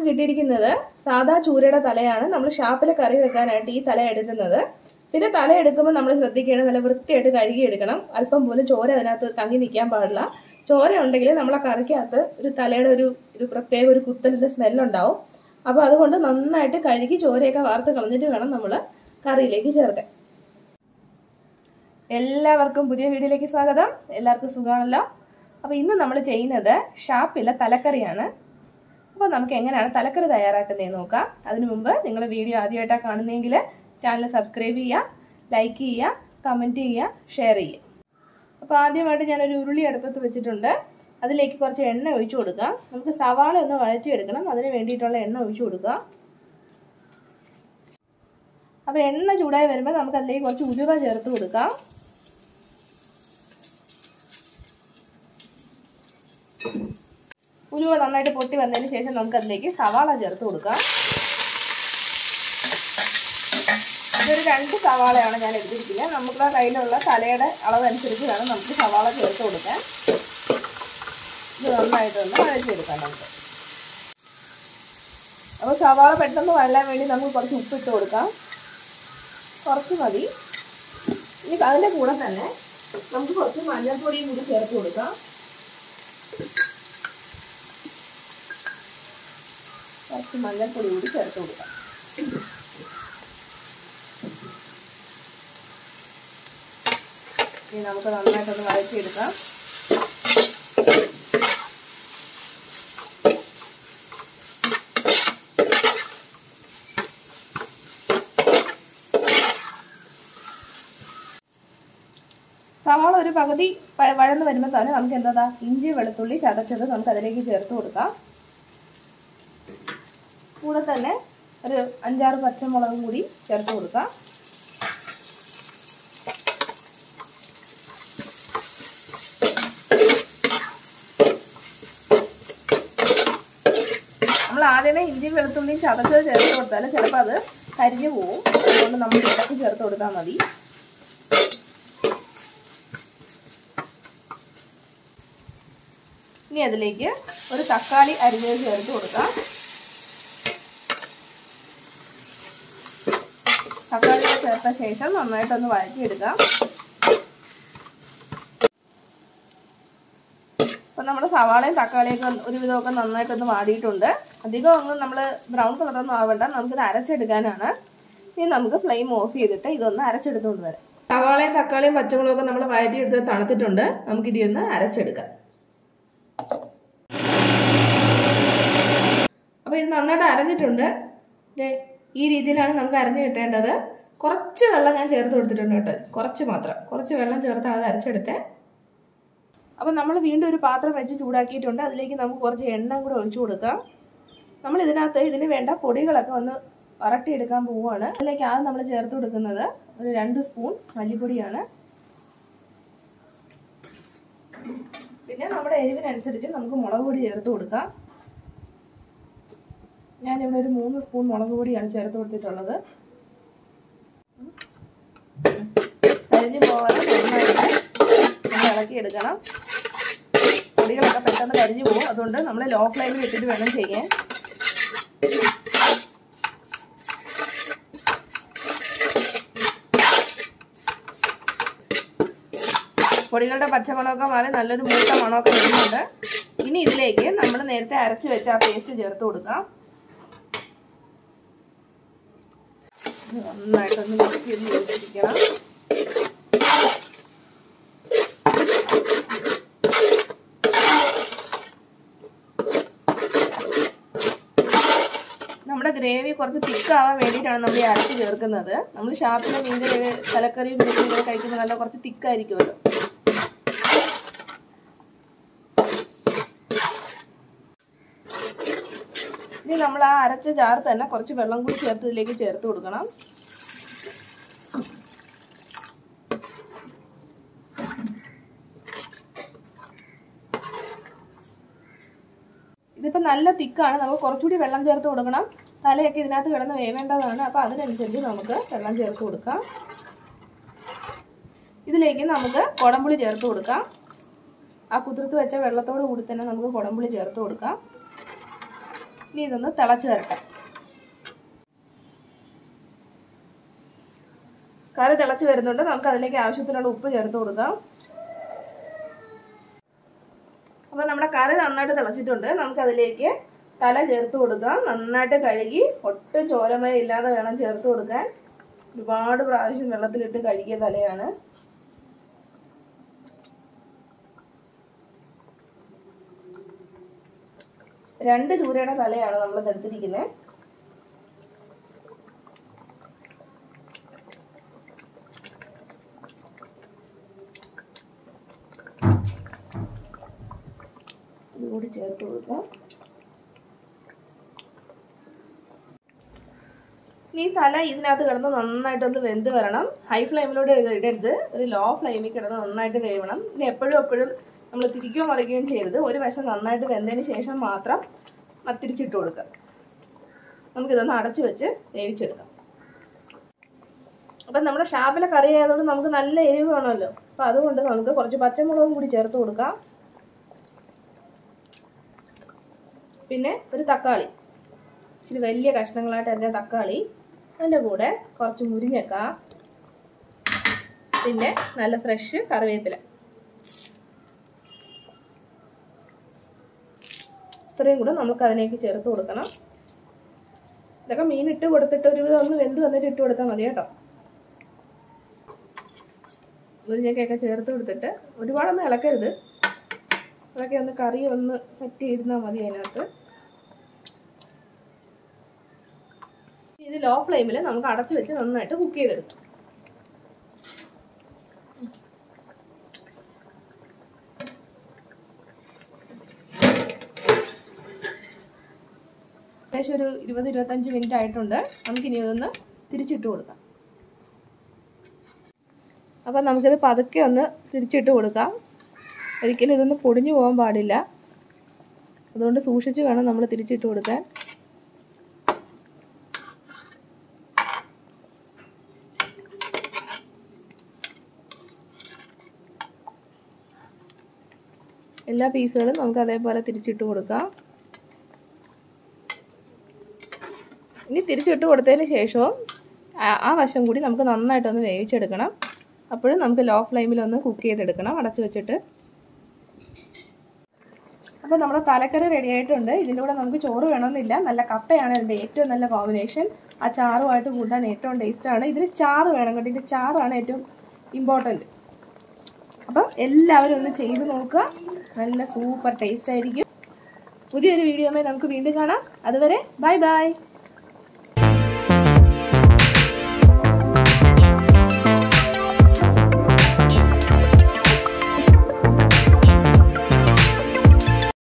കിട്ടിയിരിക്കുന്നത് സാധാ ചൂരയുടെ തലയാണ് നമ്മൾ ഷാപ്പിൽ കറി വെക്കാനായിട്ട് ഈ തല എടുക്കുന്നത് പിന്നെ തല എടുക്കുമ്പോൾ നമ്മൾ ശ്രദ്ധിക്കേണ്ടത് നല്ല വൃത്തിയായിട്ട് കഴുകി എടുക്കണം അല്പം പോലും ചോര അതിനകത്ത് തങ്ങി നിൽക്കാൻ പാടില്ല ചോര ഉണ്ടെങ്കിൽ നമ്മളെ കറിക്കകത്ത് ഒരു തലയുടെ ഒരു ഒരു പ്രത്യേക ഒരു കുത്തലിന്റെ സ്മെല്ലുണ്ടാവും അപ്പോൾ അതുകൊണ്ട് നന്നായിട്ട് കഴുകി ചോരയൊക്കെ വാർത്ത് കളഞ്ഞിട്ട് വേണം നമ്മൾ കറിയിലേക്ക് ചേർക്കാൻ എല്ലാവർക്കും പുതിയ വീഡിയോയിലേക്ക് സ്വാഗതം എല്ലാവർക്കും സുഖമാണല്ലോ അപ്പോൾ ഇന്ന് നമ്മൾ ചെയ്യുന്നത് ഷാപ്പിലെ തലക്കറിയാണ് അപ്പോൾ നമുക്ക് എങ്ങനെയാണ് തലക്കറി തയ്യാറാക്കുന്നതെന്ന് നോക്കാം അതിനു മുമ്പ് നിങ്ങൾ വീഡിയോ ആദ്യമായിട്ടാണ് കാണുന്നതെങ്കിൽ ചാനൽ സബ്സ്ക്രൈബ് ചെയ്യുക ലൈക്ക് ചെയ്യുക കമൻറ്റ് ചെയ്യുക ഷെയർ ചെയ്യുക അപ്പോൾ ആദ്യമായിട്ട് ഞാനൊരു ഉരുളി അടുപ്പത്ത് വെച്ചിട്ടുണ്ട് അതിലേക്ക് കുറച്ച് എണ്ണ ഒഴിച്ചു കൊടുക്കാം നമുക്ക് സവാള ഒന്ന് വഴറ്റിയെടുക്കണം അതിന് വേണ്ടിയിട്ടുള്ള എണ്ണ ഒഴിച്ചു കൊടുക്കുക അപ്പോൾ എണ്ണ ചൂടായി വരുമ്പോൾ നമുക്ക് അതിലേക്ക് കുറച്ച് ഉലുവ ചേർത്ത് കൊടുക്കാം ഉലുവ നന്നായിട്ട് പൊട്ടി വന്നതിന് ശേഷം നമുക്ക് അതിലേക്ക് സവാള ചേർത്ത് കൊടുക്കാം ഇതൊരു രണ്ട് സവാളയാണ് ഞാൻ എടുത്തിരിക്കുന്നത് നമ്മുടെ കയ്യിലുള്ള തലയുടെ അളവനുസരിച്ച് വേണം നമുക്ക് സവാള ചേർത്ത് കൊടുക്കാൻ ഇത് നന്നായിട്ടൊന്ന് വഴച്ചെടുക്കാം നമുക്ക് അപ്പോൾ സവാള പെട്ടെന്ന് വഴലാൻ വേണ്ടി നമുക്ക് കുറച്ച് ഉപ്പിട്ട് കൊടുക്കാം കുറച്ച് മതി ഇനി അതിൻ്റെ കൂടെ തന്നെ നമുക്ക് കുറച്ച് മഞ്ഞൾപ്പൊടിയും കൂടി ചേർത്ത് കൊടുക്കാം കുറച്ച് മഞ്ഞൾപ്പൊടി കൂടി ചേർത്ത് കൊടുക്കാം ഇനി നമുക്ക് നന്നായിട്ടൊന്ന് വഴറ്റിയെടുക്കാം സവാള ഒരു പകുതി വഴന്ന് വരുമ്പോൾ തന്നെ നമുക്ക് എന്താ ഇഞ്ചി വെളുത്തുള്ളി ചതച്ചത് നമുക്ക് അതിലേക്ക് ചേർത്ത് കൊടുക്കാം കൂടെ തന്നെ ഒരു അഞ്ചാറ് പച്ചമുളകും കൂടി ചേർത്ത് കൊടുക്കാം നമ്മൾ ആദ്യമേ ഇഞ്ചി വെളുത്തുള്ളിയും ചതച്ചത് ചേർത്ത് കൊടുത്താൽ ചിലപ്പോൾ അത് കരിഞ്ഞു പോവും അതുകൊണ്ട് നമ്മൾ ഇടയ്ക്ക് ചേർത്ത് കൊടുത്താൽ മതി ഇനി അതിലേക്ക് ഒരു തക്കാളി അരിഞ്ഞത് ചേർത്ത് കൊടുക്കാം തക്കാളി ചേർത്ത ശേഷം നന്നായിട്ടൊന്ന് വഴറ്റിയെടുക്കാം അപ്പം നമ്മുടെ സവാളയും തക്കാളിയൊക്കെ ഒരുവിധമൊക്കെ നന്നായിട്ടൊന്ന് വാടിയിട്ടുണ്ട് അധികം ഒന്നും നമ്മൾ ബ്രൗൺ കളറൊന്നും ആവണ്ട നമുക്കിത് അരച്ചെടുക്കാനാണ് ഇനി നമുക്ക് ഫ്ലെയിം ഓഫ് ചെയ്തിട്ട് ഇതൊന്ന് അരച്ചെടുത്തുകൊണ്ട് വരാം സവാളയും തക്കാളിയും പച്ചമുളകൊക്കെ നമ്മൾ വഴറ്റിയെടുത്ത് തണുത്തിട്ടുണ്ട് നമുക്കിത് ഒന്ന് അരച്ചെടുക്കാം അപ്പോൾ ഇത് നന്നായിട്ട് അരഞ്ഞിട്ടുണ്ട് ഈ രീതിയിലാണ് നമുക്ക് അരഞ്ഞു കിട്ടേണ്ടത് കുറച്ച് വെള്ളം ഞാൻ ചേർത്ത് കൊടുത്തിട്ടുണ്ട് കേട്ടോ കുറച്ച് മാത്രം കുറച്ച് വെള്ളം ചേർത്താണ് അത് അരച്ചെടുത്തത് അപ്പോൾ നമ്മൾ വീണ്ടും ഒരു പാത്രം വെച്ച് ചൂടാക്കിയിട്ടുണ്ട് അതിലേക്ക് നമുക്ക് കുറച്ച് എണ്ണ കൂടെ ഒഴിച്ചു കൊടുക്കാം നമ്മൾ ഇതിനകത്ത് ഇതിന് വേണ്ട പൊടികളൊക്കെ ഒന്ന് വരട്ടിയെടുക്കാൻ പോവുകയാണ് അതിലേക്ക് ആദ്യം നമ്മൾ ചേർത്ത് കൊടുക്കുന്നത് ഒരു രണ്ട് സ്പൂൺ മല്ലിപ്പൊടിയാണ് പിന്നെ നമ്മുടെ എരിവിനനുസരിച്ച് നമുക്ക് മുളക് പൊടി ചേർത്ത് കൊടുക്കാം ഞാനിവിടെ ഒരു മൂന്ന് സ്പൂൺ മുളക് പൊടിയാണ് ചേർത്ത് കൊടുത്തിട്ടുള്ളത് കരിഞ്ഞു പോകാതെ നന്നായിട്ട് നമ്മൾ ഇളക്കിയെടുക്കണം പൊടികളൊക്കെ പെട്ടെന്ന് കരിഞ്ഞു പോകും അതുകൊണ്ട് നമ്മൾ ലോ ഫ്ലെയിമിൽ ഇട്ടിട്ട് വേണം ചെയ്യാൻ പൊടികളുടെ പച്ചമണമൊക്കെ മാറി നല്ലൊരു മൂത്ത മണമൊക്കെ വരുന്നുണ്ട് ഇനി ഇതിലേക്ക് നമ്മൾ നേരത്തെ അരച്ച് വെച്ച ആ പേസ്റ്റ് ചേർത്ത് കൊടുക്കാം നന്നായിട്ടൊന്ന് മിക്സ് ചെയ്ത് യോജിപ്പിക്കണം നമ്മുടെ ഗ്രേവി കുറച്ച് തിക്കാവാൻ വേണ്ടിയിട്ടാണ് നമ്മൾ ഈ അരച്ച് ചേർക്കുന്നത് നമ്മൾ ഷാപ്പിലെ മീൻകറി തലക്കറിയും മീൻകറി കഴിക്കുമ്പോൾ നല്ല കുറച്ച് തിക്കായിരിക്കുമല്ലോ ഇനി നമ്മൾ ആ അരച്ച ജാർ തന്നെ കുറച്ച് വെള്ളം കൂടി ചേർത്ത് ഇതിലേക്ക് ചേർത്ത് കൊടുക്കണം ഇതിപ്പോൾ നല്ല തിക്കാണ് നമുക്ക് കുറച്ചുകൂടി വെള്ളം ചേർത്ത് കൊടുക്കണം തലയൊക്കെ ഇതിനകത്ത് കിടന്ന് വേവേണ്ടതാണ് അപ്പോൾ അതിനനുസരിച്ച് നമുക്ക് വെള്ളം ചേർത്ത് കൊടുക്കാം ഇതിലേക്ക് നമുക്ക് കുടംപുളി ചേർത്ത് കൊടുക്കാം ആ കുതിർത്ത് വെച്ച വെള്ളത്തോട് കൂടി തന്നെ നമുക്ക് കുടംപുളി ചേർത്ത് കൊടുക്കാം ഇനി ഇതൊന്ന് തിളച്ച് വരട്ടെ കറി തിളച്ച് വരുന്നുണ്ട് നമുക്ക് അതിലേക്ക് ആവശ്യത്തിനുള്ള ഉപ്പ് ചേർത്ത് കൊടുക്കാം അപ്പോൾ നമ്മുടെ കറി നന്നായിട്ട് തിളച്ചിട്ടുണ്ട് നമുക്ക് അതിലേക്ക് തല ചേർത്ത് കൊടുക്കാം നന്നായിട്ട് കഴുകി ഒട്ടും ചോരമയ ഇല്ലാതെ വേണം ചേർത്ത് കൊടുക്കാൻ ഒരുപാട് പ്രാവശ്യം വെള്ളത്തിലിട്ട് കഴുകിയ തലയാണ് രണ്ട് ചൂരയുടെ തലയാണ് നമ്മൾ എടുത്തിരിക്കുന്നത് ഇതുകൂടി ചേർത്ത് കൊടുക്കാം ഈ തല ഇതിനകത്ത് കിടന്ന് നന്നായിട്ടൊന്ന് വെന്ത് വരണം ഹൈ ഫ്ലെയിമിലൂടെ ഇടരുത് ഒരു ലോ ഫ്ലെയിമിൽ കിടന്ന് നന്നായിട്ട് വേവണം ഇത് എപ്പോഴും എപ്പോഴും നമ്മൾ തിരിക്കുകയോ മറിക്കുകയും ചെയ്യരുത് ഒരു വശം നന്നായിട്ട് വെന്തതിന് ശേഷം മാത്രം തിരിച്ചിട്ട് കൊടുക്കുക നമുക്കിതൊന്ന് അടച്ചു വെച്ച് വേവിച്ചെടുക്കാം അപ്പം നമ്മുടെ ഷാപ്പിലെ കറി ആയതുകൊണ്ട് നമുക്ക് നല്ല എരിവ് വേണമല്ലോ അപ്പം അതുകൊണ്ട് നമുക്ക് കുറച്ച് പച്ചമുളകും കൂടി ചേർത്ത് കൊടുക്കാം പിന്നെ ഒരു തക്കാളി ഇച്ചിരി വലിയ കഷ്ണങ്ങളായിട്ട് എൻ്റെ തക്കാളി അതിൻ്റെ കൂടെ കുറച്ച് മുരിങ്ങക്ക പിന്നെ നല്ല ഫ്രഷ് കറിവേപ്പില ഇത്രയും കൂടെ നമുക്ക് അതിലേക്ക് ചേർത്ത് കൊടുക്കണം ഇതൊക്കെ മീൻ ഇട്ട് കൊടുത്തിട്ട് ഒരുവിധം ഒന്ന് വെന്ത് വന്നിട്ട് ഇട്ട് കൊടുത്താൽ മതി കേട്ടോ മുരിങ്ങക്കയൊക്കെ ചേർത്ത് കൊടുത്തിട്ട് ഒരുപാടൊന്നും ഇളക്കരുത് അതൊക്കെ ഒന്ന് കറി ഒന്ന് പറ്റിയിരുന്നാൽ മതി അതിനകത്ത് ഇത് ലോ ഫ്ലെയിമിൽ നമുക്ക് അടച്ചു വെച്ച് നന്നായിട്ട് കുക്ക് ചെയ്തെടുക്കാം ഏകദേശം ഒരു ഇരുപത് ഇരുപത്തഞ്ച് മിനിറ്റ് ആയിട്ടുണ്ട് നമുക്കിനി ഇതൊന്ന് തിരിച്ചിട്ട് കൊടുക്കാം അപ്പം നമുക്കിത് പതുക്കെ ഒന്ന് തിരിച്ചിട്ട് കൊടുക്കാം ഒരിക്കലും ഇതൊന്ന് പൊടിഞ്ഞു പോകാൻ പാടില്ല അതുകൊണ്ട് സൂക്ഷിച്ച് വേണം നമ്മൾ തിരിച്ചിട്ട് കൊടുക്കാൻ എല്ലാ പീസുകളും നമുക്ക് അതേപോലെ തിരിച്ചിട്ട് കൊടുക്കാം ഇനി തിരിച്ചിട്ട് കൊടുത്തതിന് ശേഷവും ആ വശം കൂടി നമുക്ക് നന്നായിട്ടൊന്ന് വേവിച്ചെടുക്കണം അപ്പോഴും നമുക്ക് ലോ ഫ്ലെയിമിൽ ഒന്ന് കുക്ക് ചെയ്തെടുക്കണം അടച്ചു വെച്ചിട്ട് അപ്പോൾ നമ്മുടെ തലക്കറി റെഡി ആയിട്ടുണ്ട് ഇതിൻ്റെ കൂടെ നമുക്ക് ചോറ് വേണമെന്നില്ല നല്ല കപ്പയാണ് ഇതിൻ്റെ ഏറ്റവും നല്ല കോമ്പിനേഷൻ ആ ചാറുമായിട്ട് കൂട്ടാൻ ഏറ്റവും ടേസ്റ്റാണ് ഇതിന് ചാറ് വേണം കേട്ടോ ഇതിൻ്റെ ചാറാണ് ഏറ്റവും ഇമ്പോർട്ടൻറ്റ് അപ്പം എല്ലാവരും ഒന്ന് ചെയ്ത് നോക്കുക നല്ല സൂപ്പർ ടേസ്റ്റ് ആയിരിക്കും പുതിയൊരു വീഡിയോമായി നമുക്ക് വീണ്ടും കാണാം അതുവരെ ബൈ ബൈ